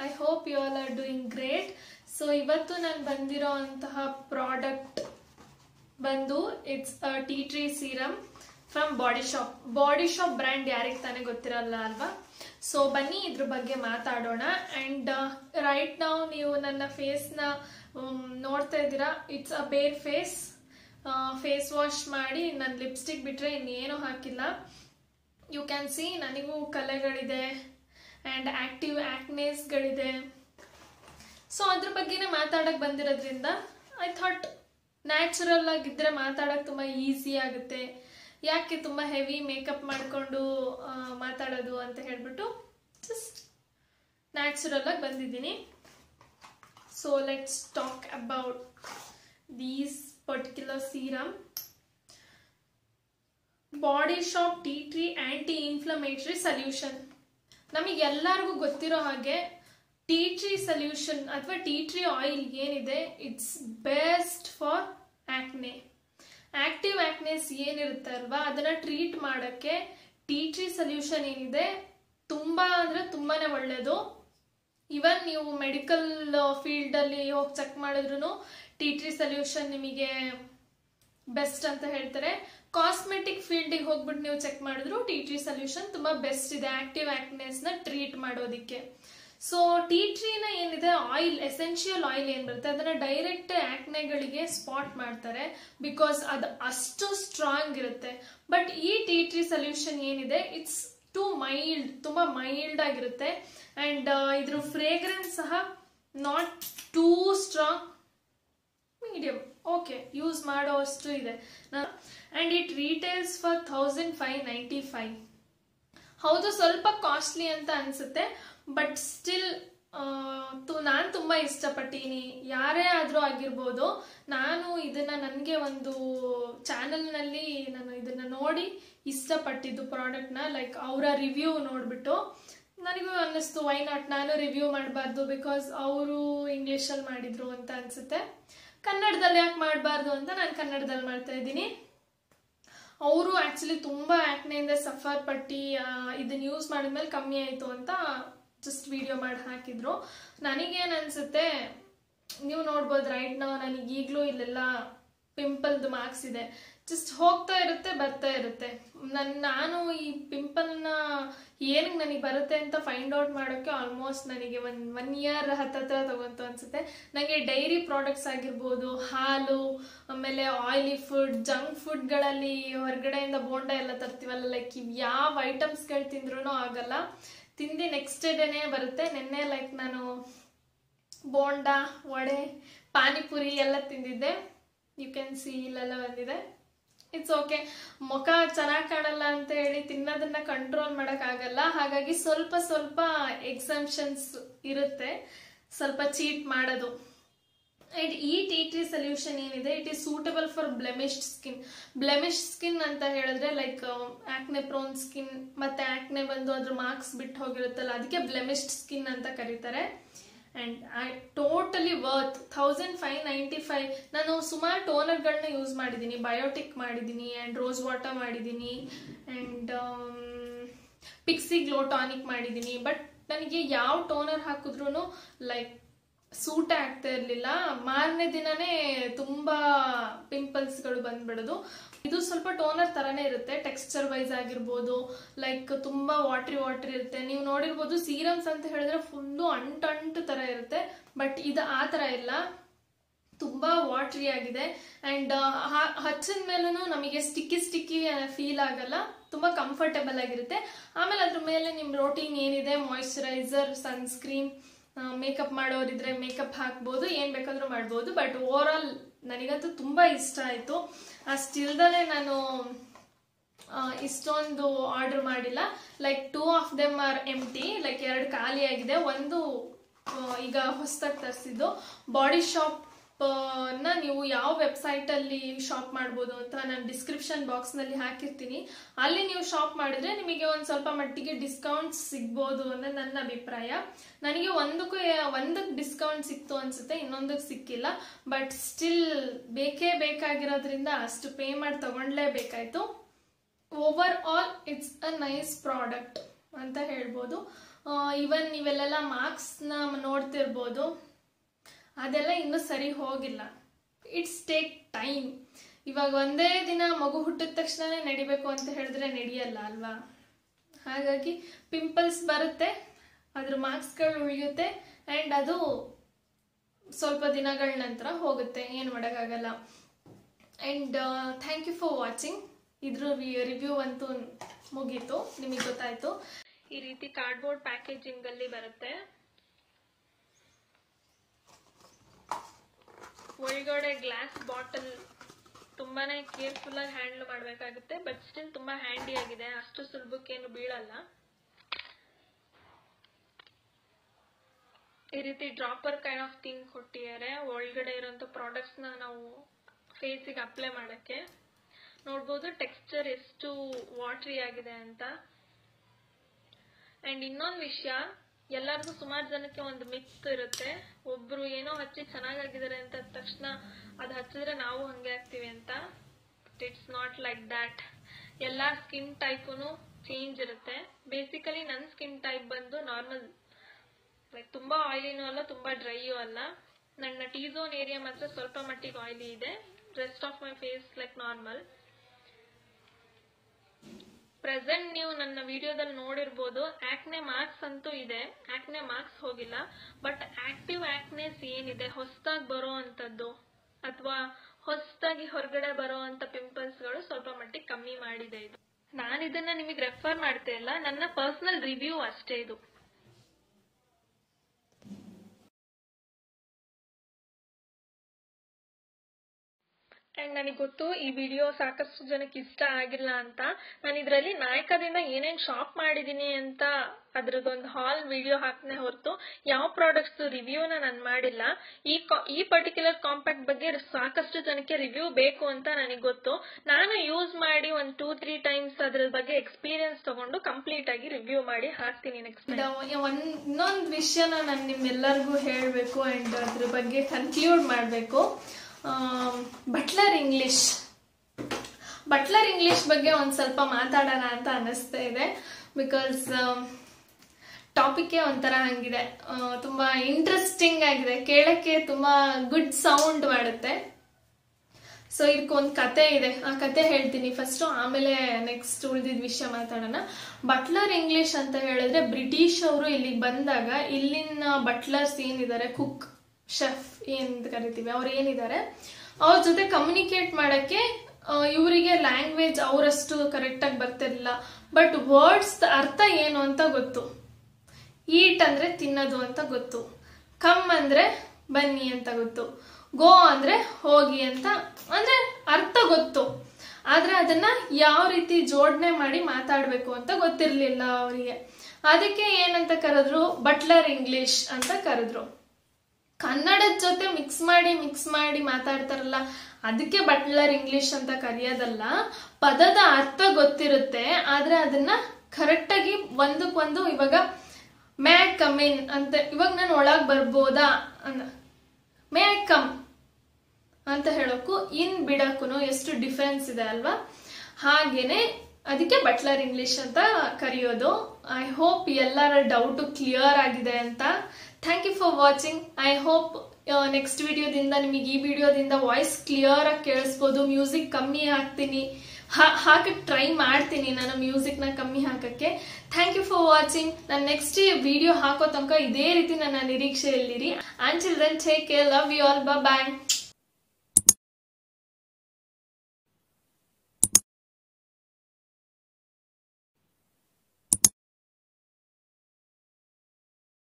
I hope you all are doing great so ಇವತ್ತು ನಾನು ಬಂದಿರೋ ಅಂತಹ ಪ್ರಾಡಕ್ಟ್ ಬಂದು it's tea tree serum from body shop body shop brand ಯಾರಿಗೆ ತಾನೇ ಗೊತ್ತಿರಲ್ಲ ಅಲ್ವಾ ಸೊ ಬನ್ನಿ ಇದ್ರ ಬಗ್ಗೆ ಮಾತಾಡೋಣ ಅಂಡ್ ರೈಟ್ ನಾವು ನೀವು ನನ್ನ ಫೇಸ್ನ ನೋಡ್ತಾ ಇದ್ದೀರಾ ಇಟ್ಸ್ ಅ ಬೇರ್ ಫೇಸ್ ಫೇಸ್ ವಾಶ್ ಮಾಡಿ ನನ್ನ ಲಿಪ್ಸ್ಟಿಕ್ ಬಿಟ್ರೆ ಇನ್ನೇನು ಹಾಕಿಲ್ಲ ಯು ಕ್ಯಾನ್ ಸಿ ನನಗೂ ಕಲೆಗಳಿದೆ ಆ್ಯಂಡ್ ಆಕ್ಟಿವ್ ಆಕ್ನೇಸ್ಗಳಿದೆ ಸೊ ಅದ್ರ ಬಗ್ಗೆನೇ ಮಾತಾಡಕ್ ಬಂದಿರೋದ್ರಿಂದ ಐ ಥಾಟ್ ನ್ಯಾಚುರಲ್ ಆಗಿದ್ರೆ ಮಾತಾಡಕ್ ತುಂಬ ಈಸಿ ಆಗುತ್ತೆ ಯಾಕೆ ತುಂಬ ಹೆವಿ ಮೇಕಪ್ ಮಾಡಿಕೊಂಡು ಮಾತಾಡೋದು ಅಂತ ಹೇಳ್ಬಿಟ್ಟು ಜಸ್ಟ್ ನ್ಯಾಚುರಲ್ ಆಗಿ ಬಂದಿದ್ದೀನಿ so let's talk about these particular serum body shop tea tree anti inflammatory solution ನಮಗೆ ಎಲ್ಲರಿಗೂ ಗೊತ್ತಿರೋ ಹಾಗೆ ಟೀ ಟ್ರೀ ಸಲ್ಯೂಷನ್ ಅಥವಾ ಟೀ ಟ್ರೀ ಆಯಿಲ್ ಏನಿದೆ it's best for acne active acnes ಏನಿರುತ್ತೆ ಅಲ್ವಾ ಅದನ್ನ ಟ್ರೀಟ್ ಮಾಡೋಕ್ಕೆ ಟೀ ಟ್ರೀ ಸಲ್ಯೂಷನ್ ಏನಿದೆ ತುಂಬಾ ಅಂದ್ರೆ ತುಂಬಾನೇ ಒಳ್ಳೇದು ಇವನ್ ನೀವು ಮೆಡಿಕಲ್ ಫೀಲ್ಡ್ ಅಲ್ಲಿ ಹೋಗಿ ಚೆಕ್ ಮಾಡಿದ್ರು ಟಿ ಟ್ರೀ ಸಲ್ಯೂಷನ್ ನಿಮಗೆ ಬೆಸ್ಟ್ ಅಂತ ಹೇಳ್ತಾರೆ ಕಾಸ್ಮೆಟಿಕ್ ಫೀಲ್ಡಿಗೆ ಹೋಗ್ಬಿಟ್ಟು ನೀವು ಚೆಕ್ ಮಾಡಿದ್ರು ಟಿ ಟ್ರೀ ಸಲ್ಯೂಷನ್ ತುಂಬಾ ಬೆಸ್ಟ್ ಇದೆ ಆಕ್ಟಿವ್ ಆಕ್ನೆಸ್ ನ ಟ್ರೀಟ್ ಮಾಡೋದಿಕ್ಕೆ ಸೊ ಟೀ ಟ್ರೀನ ಏನಿದೆ ಆಯಿಲ್ ಎಸೆನ್ಷಿಯಲ್ ಆಯಿಲ್ ಏನ್ ಬರುತ್ತೆ ಅದನ್ನ ಡೈರೆಕ್ಟ್ ಆಕ್ನೆಗಳಿಗೆ ಸ್ಪಾಟ್ ಮಾಡ್ತಾರೆ ಬಿಕಾಸ್ ಅದು ಅಷ್ಟು ಸ್ಟ್ರಾಂಗ್ ಇರುತ್ತೆ ಬಟ್ ಈ ಟೀ ಟ್ರೀ ಸಲ್ಯೂಷನ್ ಏನಿದೆ ಇಟ್ಸ್ ಟು ಮೈಲ್ಡ್ ತುಂಬಾ ಮೈಲ್ಡ್ ಆಗಿರುತ್ತೆ ಅಂಡ್ ಇದ್ರ ಫ್ರೇಗ್ರೆನ್ಸ್ ಸಹ not too strong medium okay use ಮಾಡೋಷ್ಟು ಇದೆ and it retails for thousand five ninety five ಹೌದು ಸ್ವಲ್ಪ ಕಾಸ್ಟ್ಲಿ ಅಂತ ಅನ್ಸುತ್ತೆ ಬಟ್ ಸ್ಟಿಲ್ ನಾನು ತುಂಬಾ ಇಷ್ಟಪಟ್ಟೀನಿ ಯಾರೇ ಆದ್ರೂ ಆಗಿರ್ಬೋದು ನಾನು ಇದನ್ನ ನನಗೆ ಒಂದು ಚಾನೆಲ್ನಲ್ಲಿ ನಾನು ಇದನ್ನ ನೋಡಿ ಇಷ್ಟಪಟ್ಟಿದ್ದು ಪ್ರಾಡಕ್ಟ್ನ ಲೈಕ್ ಅವರ ರಿವ್ಯೂ ನೋಡ್ಬಿಟ್ಟು ನನಗೂ ಅನ್ನಿಸ್ತು ವೈ ನಾಟ್ ನಾನು ರಿವ್ಯೂ ಮಾಡಬಾರ್ದು ಬಿಕಾಸ್ ಅವರು ಇಂಗ್ಲೀಷಲ್ಲಿ ಮಾಡಿದ್ರು ಅಂತ ಅನ್ಸುತ್ತೆ ಕನ್ನಡದಲ್ಲಿ ಯಾಕೆ ಮಾಡಬಾರ್ದು ಅಂತ ನಾನು ಕನ್ನಡದಲ್ಲಿ ಮಾಡ್ತಾ ಇದ್ದೀನಿ ಅವರು ಆಕ್ಚುಲಿ ತುಂಬಾ ಆಕ್ನೆಯಿಂದ ಸಫರ್ ಪಟ್ಟಿ ಇದನ್ನ ಯೂಸ್ ಮಾಡಿದ್ಮೇಲೆ ಕಮ್ಮಿ ಆಯ್ತು ಅಂತ ಜಸ್ಟ್ ವಿಡಿಯೋ ಮಾಡಿ ಹಾಕಿದ್ರು ನನಗೇನ್ ಅನ್ಸುತ್ತೆ ನೀವು ನೋಡ್ಬೋದು ರೈಟ್ ನಾವು ನನಗೆ ಈಗಲೂ ಇಲ್ಲೆಲ್ಲ ಪಿಂಪಲ್ದು ಮಾರ್ಕ್ಸ್ ಇದೆ ಜಸ್ಟ್ ಹೋಗ್ತಾ ಇರುತ್ತೆ ಬರ್ತಾ ಇರುತ್ತೆ ನನ್ ನಾನು ಈ ಪಿಂಪಲ್ನ ಏನಕ್ಕೆ ನನಗೆ ಬರುತ್ತೆ ಅಂತ ಫೈಂಡ್ ಔಟ್ ಮಾಡೋಕ್ಕೆ ಆಲ್ಮೋಸ್ಟ್ ನನಗೆ ಒನ್ ಒನ್ ಇಯರ್ ಹತ್ತತ್ರ ತಗೊಂತು ಅನ್ಸುತ್ತೆ ನನಗೆ ಡೈರಿ ಪ್ರಾಡಕ್ಟ್ಸ್ ಆಗಿರ್ಬೋದು ಹಾಲು ಆಮೇಲೆ ಆಯಿಲಿ ಫುಡ್ ಜಂಕ್ ಫುಡ್ಗಳಲ್ಲಿ ಹೊರಗಡೆಯಿಂದ ಬೋಂಡ ಎಲ್ಲ ತರ್ತೀವಲ್ಲ ಲೈಕ್ ಇವು ಯಾವ ಐಟಮ್ಸ್ಗಳು ತಿಂದ್ರೂ ಆಗಲ್ಲ ತಿಂದು ನೆಕ್ಸ್ಟ್ ಡೇನೇ ಬರುತ್ತೆ ನಿನ್ನೆ ಲೈಕ್ ನಾನು ಬೋಂಡ ವಡೆ ಪಾನಿಪುರಿ ಎಲ್ಲ ತಿಂದಿದ್ದೆ ಯು ಕ್ಯಾನ್ ಸಿ ಇಲ್ಲೆಲ್ಲ ಬಂದಿದೆ ಇಟ್ಸ್ ಓಕೆ ಮುಖ ಚೆನ್ನಾಗಿ ಕಾಣಲ್ಲ ಅಂತ ಹೇಳಿ ತಿನ್ನೋದನ್ನ ಕಂಟ್ರೋಲ್ ಮಾಡೋಕ್ಕಾಗಲ್ಲ ಹಾಗಾಗಿ ಸ್ವಲ್ಪ ಸ್ವಲ್ಪ ಎಕ್ಸಂಪ್ಷನ್ಸ್ ಇರುತ್ತೆ ಸ್ವಲ್ಪ ಚೀಟ್ ಮಾಡೋದು ಅಂಡ್ ಈ ಟಿ ಟ್ರೀ ಸೊಲ್ಯೂಷನ್ ಏನಿದೆ it is suitable for blemished skin blemish skin ಅಂತ ಹೇಳಿದ್ರೆ ಲೈಕ್ ಆಕ್ನೆ ಪ್ರೋನ್ ಸ್ಕಿನ್ ಮತ್ತೆ ಆಕ್ನೆ ಬಂದು ಅದ್ರ ಮಾರ್ಕ್ಸ್ ಬಿಟ್ಟು ಹೋಗಿರುತ್ತಲ್ಲ ಅದಕ್ಕೆ ಬ್ಲೆಮಿಶ್ಡ್ ಸ್ಕಿನ್ ಅಂತ ಕರೀತಾರೆ and I totally worth thousand five ninety five ನಾನು ಸುಮಾರು ಟೋನರ್ಗಳನ್ನ ಯೂಸ್ ಮಾಡಿದ್ದೀನಿ ಬಯೋಟಿಕ್ ಮಾಡಿದ್ದೀನಿ ಆ್ಯಂಡ್ ರೋಸ್ ವಾಟರ್ ಮಾಡಿದ್ದೀನಿ ಆ್ಯಂಡ್ ಪಿಕ್ಸಿ ಗ್ಲೋ ಟಾನಿಕ್ ಮಾಡಿದ್ದೀನಿ ಬಟ್ ನನಗೆ ಯಾವ ಟೋನರ್ ಹಾಕಿದ್ರು ಲೈಕ್ ಸೂಟ್ ಆಗ್ತಾ ಇರಲಿಲ್ಲ ಮಾರನೇ ದಿನನೇ ತುಂಬಾ ಪಿಂಪಲ್ಸ್ಗಳು ಬಂದ್ಬಿಡೋದು ಇದು ಸ್ವಲ್ಪ ಟೋನರ್ ತರನೇ ಇರುತ್ತೆ ಟೆಕ್ಸ್ಚರ್ ವೈಸ್ ಆಗಿರ್ಬೋದು ಲೈಕ್ ತುಂಬಾ ವಾಟ್ರಿ ವಾಟ್ರಿ ಇರುತ್ತೆ ನೀವು ನೋಡಿರ್ಬೋದು ಸೀರಮ್ಸ್ ಅಂತ ಹೇಳಿದ್ರೆ ಫುಲ್ಲು ಅಂಟು ಅಂಟು ತರ ಇರುತ್ತೆ ಬಟ್ ಇದು ಆ ತರ ಇಲ್ಲ ತುಂಬಾ ವಾಟ್ರಿ ಆಗಿದೆ ಅಂಡ್ ಹಚ್ಚಿದ ಮೇಲೂ ನಮಗೆ ಸ್ಟಿಕ್ಕಿ ಸ್ಟಿಕ್ಕಿ ಫೀಲ್ ಆಗಲ್ಲ ತುಂಬಾ ಕಂಫರ್ಟೇಬಲ್ ಆಗಿರುತ್ತೆ ಆಮೇಲೆ ಅದ್ರ ಮೇಲೆ ನಿಮ್ ರೋಟೀನ್ ಏನಿದೆ ಮಾಯಿಶ್ಚರೈಸರ್ ಸನ್ಸ್ಕ್ರೀನ್ ಮೇಕಪ್ ಮಾಡೋರಿದ್ರೆ ಮೇಕಪ್ ಹಾಕ್ಬೋದು ಏನ್ ಬೇಕಾದ್ರೂ ಮಾಡ್ಬೋದು ಬಟ್ ಓವರ್ ಆಲ್ ನನಗಂತೂ ತುಂಬಾ ಇಷ್ಟ ಆಯ್ತು ಅಷ್ಟಿಲ್ದಲೆ ನಾನು ಇಷ್ಟೊಂದು ಆರ್ಡರ್ ಮಾಡಿಲ್ಲ like two of them are empty like ಎರಡು ಖಾಲಿ ಆಗಿದೆ ಒಂದು ಈಗ ಹೊಸದಾಗಿ ತರಿಸಿದ್ದು ಬಾಡಿ ಶಾಪ್ ನ ನೀವು ಯಾವ ವೆಬ್ಸೈಟ್ ಅಲ್ಲಿ ಶಾಪ್ ಮಾಡ್ಬೋದು ಅಂತ ನಾನು ಡಿಸ್ಕ್ರಿಪ್ಷನ್ ಬಾಕ್ಸ್ ನಲ್ಲಿ ಹಾಕಿರ್ತೀನಿ ಅಲ್ಲಿ ನೀವು ಶಾಪ್ ಮಾಡಿದ್ರೆ ನಿಮಗೆ ಒಂದ್ ಸ್ವಲ್ಪ ಮಟ್ಟಿಗೆ ಡಿಸ್ಕೌಂಟ್ ಸಿಗ್ಬೋದು ಅನ್ನೋದು ನನ್ನ ಅಭಿಪ್ರಾಯ ನನಗೆ ಒಂದಕ್ಕೂ ಒಂದಕ್ಕೆ ಡಿಸ್ಕೌಂಟ್ ಸಿಕ್ತು ಅನ್ಸುತ್ತೆ ಇನ್ನೊಂದಕ್ಕೆ ಸಿಕ್ಕಿಲ್ಲ ಬಟ್ ಸ್ಟಿಲ್ ಬೇಕೇ ಬೇಕಾಗಿರೋದ್ರಿಂದ ಅಷ್ಟು ಪೇ ಮಾಡಿ ತಗೊಂಡ್ಲೇಬೇಕಾಯ್ತು over all it's a nice product ಅಂತ ಹೇಳ್ಬೋದು ಇವನ್ ನೀವೆಲ್ಲೆಲ್ಲ ಮಾರ್ಕ್ಸ್ನ ನೋಡ್ತಿರ್ಬೋದು ಅದೆಲ್ಲ ಇನ್ನೂ ಸರಿ ಹೋಗಿಲ್ಲ ಇಟ್ಸ್ ಟೇಕ್ ಟೈಮ್ ಇವಾಗ ಒಂದೇ ದಿನ ಮಗು ಹುಟ್ಟಿದ ತಕ್ಷಣನೇ ನಡಿಬೇಕು ಅಂತ ಹೇಳಿದ್ರೆ ನಡೆಯಲ್ಲ ಅಲ್ವಾ ಹಾಗಾಗಿ ಪಿಂಪಲ್ಸ್ ಬರುತ್ತೆ ಅದ್ರ ಮಾರ್ಕ್ಸ್ಗಳು ಉಳಿಯುತ್ತೆ ಆ್ಯಂಡ್ ಅದು ಸ್ವಲ್ಪ ದಿನಗಳ ನಂತರ ಹೋಗುತ್ತೆ ಏನು ಮಾಡೋಕ್ಕಾಗಲ್ಲ and thank you for watching ಇದ್ರ ರಿವ್ಯೂ ಅಂತೂ ಮುಗೀತು ನಿಮಗೆ ಗೊತ್ತಾಯ್ತು ಈ ರೀತಿ ಕಾರ್ಡ್ಬೋರ್ಡ್ ಪ್ಯಾಕೇಜಿಂಗ್ ಅಲ್ಲಿ ಬರುತ್ತೆ ಒಳಗಡೆ ಗ್ಲಾಸ್ ಬಾಟಲ್ ತುಂಬಾನೇ ಕೇರ್ಫುಲ್ ಆಗಿ ಹ್ಯಾಂಡಲ್ ಮಾಡಬೇಕಾಗುತ್ತೆ ಬಟ್ ಸ್ಟಿಲ್ ತುಂಬಾ ಹ್ಯಾಂಡಿ ಆಗಿದೆ ಅಷ್ಟು ಸುಲಭಕ್ಕೇನು ಬೀಳಲ್ಲ ಈ ರೀತಿ ಡ್ರಾಪರ್ ಕೈಂಡ್ ಆಫ್ ಥಿಂಗ್ ಕೊಟ್ಟಿದ್ದಾರೆ ಒಳಗಡೆ ಇರೋಂಥ ಪ್ರಾಡಕ್ಟ್ಸ್ನ ನಾವು ಫೇಸಿಗೆ ಅಪ್ಲೈ ಮಾಡೋಕ್ಕೆ ನೋಡ್ಬೋದು ಟೆಕ್ಸ್ಚರ್ ಎಷ್ಟು ವಾಟ್ರಿ ಆಗಿದೆ ಅಂತ ಅಂಡ್ ಇನ್ನೊಂದು ವಿಷಯ ಎಲ್ಲರಿಗೂ ಸುಮಾರು ಜನಕ್ಕೆ ಒಂದು ಮಿತ್ ಇರುತ್ತೆ ಒಬ್ರು ಏನೋ ಹಚ್ಚಿ ಚೆನ್ನಾಗಾಗಿದ್ದಾರೆ ಅಂತ ತಕ್ಷಣ ಅದು ಹಚ್ಚಿದ್ರೆ ನಾವು ಹಂಗೆ ಆಗ್ತೀವಿ ಅಂತ ಇಟ್ಸ್ ನಾಟ್ ಲೈಕ್ ದ್ಯಾಟ್ ಎಲ್ಲ ಸ್ಕಿನ್ ಟೈಪು ಚೇಂಜ್ ಇರುತ್ತೆ ಬೇಸಿಕಲಿ ನನ್ನ ಸ್ಕಿನ್ ಟೈಪ್ ಬಂದು ನಾರ್ಮಲ್ ಲೈಕ್ ತುಂಬಾ ಆಯಿಲಿನೂ ಅಲ್ಲ ತುಂಬಾ ಡ್ರೈಯೂ ಅಲ್ಲ ನನ್ನ ಟಿ ಝೋನ್ ಏರಿಯಾ ಮಾತ್ರ ಸ್ವಲ್ಪ ಮಟ್ಟಿಗೆ ಆಯಿಲಿ ಇದೆ rest of my face like normal present ನೀವು ನನ್ನ ವಿಡಿಯೋದಲ್ಲಿ ನೋಡಿರ್ಬೋದು ಆಕ್ನೆ ಮಾರ್ಕ್ಸ್ ಅಂತೂ ಇದೆ ಆಕ್ನೆ ಮಾರ್ಕ್ಸ್ ಹೋಗಿಲ್ಲ ಬಟ್ ಆಕ್ಟಿವ್ ಆಕ್ನೆಸ್ ಏನಿದೆ ಹೊಸದಾಗಿ ಬರೋ ಅಂಥದ್ದು ಅಥವಾ ಹೊಸದಾಗಿ ಹೊರಗಡೆ ಬರೋ ಅಂತ ಪಿಂಪಲ್ಸ್ಗಳು ಸ್ವಲ್ಪ ಮಟ್ಟಿಗೆ ಕಮ್ಮಿ ಮಾಡಿದೆ ಇದು ನಾನು ಇದನ್ನ ನಿಮಗೆ ರೆಫರ್ ಮಾಡ್ತಾ ಇಲ್ಲ ನನ್ನ ಪರ್ಸನಲ್ ರಿವ್ಯೂ ಅಷ್ಟೇ ಇದು ಅಂಡ್ ನನಗೆ ಗೊತ್ತು ಈ ವಿಡಿಯೋ ಸಾಕಷ್ಟು ಜನಕ್ಕೆ ಇಷ್ಟ ಆಗಿಲ್ಲ ಅಂತ ನಾನು ಇದರಲ್ಲಿ ನಾಯಕದಿಂದ ಏನೇನು ಶಾಪ್ ಮಾಡಿದೀನಿ ಅಂತ ಅದ್ರದ್ದೊಂದು ಹಾಲ್ ವಿಡಿಯೋ ಹಾಕ್ನೆ ಹೊರತು ಯಾವ ಪ್ರಾಡಕ್ಟ್ಸ್ ರಿವ್ಯೂನ ನಾನು ಮಾಡಿಲ್ಲ ಈ ಈ ಪರ್ಟಿಕ್ಯುಲರ್ ಕಾಂಪ್ಯಾಕ್ಟ್ ಬಗ್ಗೆ ಸಾಕಷ್ಟು ಜನಕ್ಕೆ ರಿವ್ಯೂ ಬೇಕು ಅಂತ ನನಗೆ ಗೊತ್ತು ನಾನು ಯೂಸ್ ಮಾಡಿ ಒಂದು ಟೂ ತ್ರೀ ಟೈಮ್ಸ್ ಅದ್ರ ಬಗ್ಗೆ ಎಕ್ಸ್ಪೀರಿಯನ್ಸ್ ತಗೊಂಡು ಕಂಪ್ಲೀಟ್ ಆಗಿ ರಿವ್ಯೂ ಮಾಡಿ ಹಾಕ್ತೀನಿ ನೆಕ್ಸ್ಟ್ ಒಂದ್ ಇನ್ನೊಂದು ವಿಷಯನ ನಾನು ನಿಮ್ಮೆಲ್ಲರಿಗೂ ಹೇಳಬೇಕು ಅಂಡ್ ಅದ್ರ ಬಗ್ಗೆ ಕನ್ಕ್ಲೂಡ್ ಮಾಡಬೇಕು ಬಟ್ಲರ್ ಇಂಗ್ಲಿಷ್ ಬಟ್ಲರ್ ಇಂಗ್ಲಿಷ್ ಬಗ್ಗೆ ಒಂದು ಸ್ವಲ್ಪ ಮಾತಾಡೋಣ ಅಂತ ಅನ್ನಿಸ್ತಾ ಇದೆ ಬಿಕಾಸ್ ಟಾಪಿಕ್ಕೇ ಒಂಥರ ಹಂಗಿದೆ ತುಂಬ ಇಂಟ್ರೆಸ್ಟಿಂಗ್ ಆಗಿದೆ ಕೇಳಕ್ಕೆ ತುಂಬ ಗುಡ್ ಸೌಂಡ್ ಮಾಡುತ್ತೆ ಸೊ ಇದಕ್ಕೊಂದು ಕತೆ ಇದೆ ಆ ಕತೆ ಹೇಳ್ತೀನಿ ಫಸ್ಟು ಆಮೇಲೆ ನೆಕ್ಸ್ಟ್ ಉಳಿದಿದ್ದ ವಿಷಯ ಮಾತಾಡೋಣ ಬಟ್ಲರ್ ಇಂಗ್ಲಿಷ್ ಅಂತ ಹೇಳಿದ್ರೆ ಬ್ರಿಟಿಷ್ ಅವರು ಇಲ್ಲಿಗೆ ಬಂದಾಗ ಇಲ್ಲಿನ ಬಟ್ಲರ್ಸ್ ಏನಿದ್ದಾರೆ ಕುಕ್ ಶೆಫ್ ಏನ್ ಕರಿತೀವಿ ಅವ್ರು ಏನಿದ್ದಾರೆ ಅವ್ರ ಜೊತೆ ಕಮ್ಯುನಿಕೇಟ್ ಮಾಡಕ್ಕೆ ಇವರಿಗೆ ಲ್ಯಾಂಗ್ವೇಜ್ ಅವರಷ್ಟು ಕರೆಕ್ಟಾಗಿ ಬರ್ತಿರ್ಲಿಲ್ಲ ಬಟ್ ವರ್ಡ್ಸ್ ಅರ್ಥ ಏನು ಅಂತ ಗೊತ್ತು ಈಟ್ ಅಂದ್ರೆ ತಿನ್ನೋದು ಅಂತ ಗೊತ್ತು ಕಮ್ ಅಂದ್ರೆ ಬನ್ನಿ ಅಂತ ಗೊತ್ತು ಗೋ ಅಂದ್ರೆ ಹೋಗಿ ಅಂತ ಅಂದ್ರೆ ಅರ್ಥ ಗೊತ್ತು ಆದ್ರೆ ಅದನ್ನ ಯಾವ ರೀತಿ ಜೋಡಣೆ ಮಾಡಿ ಮಾತಾಡ್ಬೇಕು ಅಂತ ಗೊತ್ತಿರ್ಲಿಲ್ಲ ಅವರಿಗೆ ಅದಕ್ಕೆ ಏನಂತ ಕರೆದ್ರು ಬಟ್ಲರ್ ಇಂಗ್ಲಿಷ್ ಅಂತ ಕರೆದ್ರು ಕನ್ನಡದ ಜೊತೆ ಮಿಕ್ಸ್ ಮಾಡಿ ಮಿಕ್ಸ್ ಮಾಡಿ ಮಾತಾಡ್ತಾರಲ್ಲ ಅದಕ್ಕೆ ಬಟ್ಲರ್ ಇಂಗ್ಲಿಷ್ ಅಂತ ಕರೆಯೋದಲ್ಲ ಪದದ ಅರ್ಥ ಗೊತ್ತಿರುತ್ತೆ ಆದ್ರೆ ಅದನ್ನ ಕರೆಕ್ಟಾಗಿ ಒಂದಕ್ಕೊಂದು ಇವಾಗ ಮೇ ಐ ಕಮ್ ಇನ್ ಅಂತ ಇವಾಗ ನಾನು ಒಳಗ್ ಬರ್ಬೋದಾ ಅಂದ ಮೇ ಐ ಕಮ್ ಅಂತ ಹೇಳೋಕ್ಕೂ ಇನ್ ಬಿಡಕ್ಕೂ ಎಷ್ಟು ಡಿಫ್ರೆನ್ಸ್ ಇದೆ ಅಲ್ವಾ ಹಾಗೇನೆ ಅದಕ್ಕೆ ಬಟ್ಲರ್ ಇಂಗ್ಲಿಷ್ ಅಂತ ಕರೆಯೋದು ಐ ಹೋಪ್ ಎಲ್ಲರ ಡೌಟು ಕ್ಲಿಯರ್ ಆಗಿದೆ ಅಂತ thank you for watching I hope next ವಿಡಿಯೋದಿಂದ ನಿಮಗೆ ಈ ವಿಡಿಯೋದಿಂದ ವಾಯ್ಸ್ ಕ್ಲಿಯರ್ ಆಗಿ ಕೇಳಿಸ್ಬೋದು ಮ್ಯೂಸಿಕ್ ಕಮ್ಮಿ ಹಾಕ್ತೀನಿ ಹಾಕಕ್ಕೆ ಟ್ರೈ ಮಾಡ್ತೀನಿ ನಾನು ಮ್ಯೂಸಿಕ್ನ ಕಮ್ಮಿ ಹಾಕಕ್ಕೆ ಥ್ಯಾಂಕ್ ಯು ಫಾರ್ ವಾಚಿಂಗ್ ನಾನು ನೆಕ್ಸ್ಟ್ ವಿಡಿಯೋ ಹಾಕೋ ತನಕ ಇದೇ ರೀತಿ ನನ್ನ ನಿರೀಕ್ಷೆಯಲ್ಲಿರಿ and children take care love you all bye